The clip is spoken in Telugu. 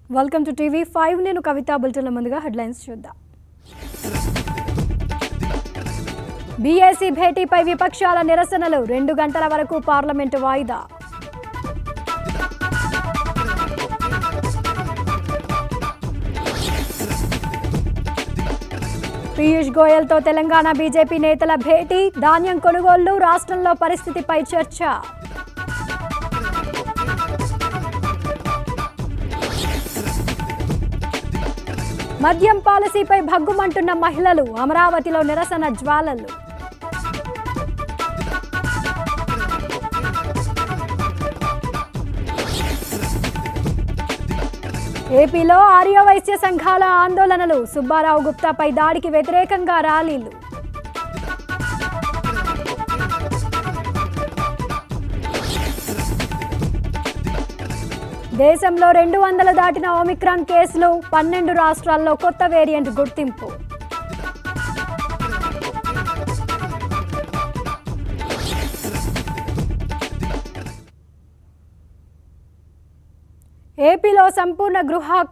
వెల్కమ్ టు టీవీ ఫైవ్ నేను కవిత బులెటిన్ల ముందుగా హెడ్లైన్స్ చూద్దాం బీఏసీ భేటీపై విపక్షాల నిరసనలు రెండు గంటల వరకు పార్లమెంటు వాయిదా పీయూష్ గోయల్తో తెలంగాణ బీజేపీ నేతల భేటీ ధాన్యం కొనుగోళ్లు రాష్ట్రంలో పరిస్థితిపై చర్చ మద్యం పాలసీపై భగ్గుమంటున్న మహిళలు అమరావతిలో నిరసన జ్వాలలు ఏపీలో ఆర్యవైశ్య సంఘాల ఆందోళనలు సుబ్బారావు గుప్తాపై దాడికి వ్యతిరేకంగా ర్యాలీలు దేశంలో రెండు వందలు దాటిన ఒమిక్రాన్ కేసులు పన్నెండు రాష్ట్రాల్లో కొత్త వేరియంట్ గుర్తింపు ఏపీలో సంపూర్ణ గృహ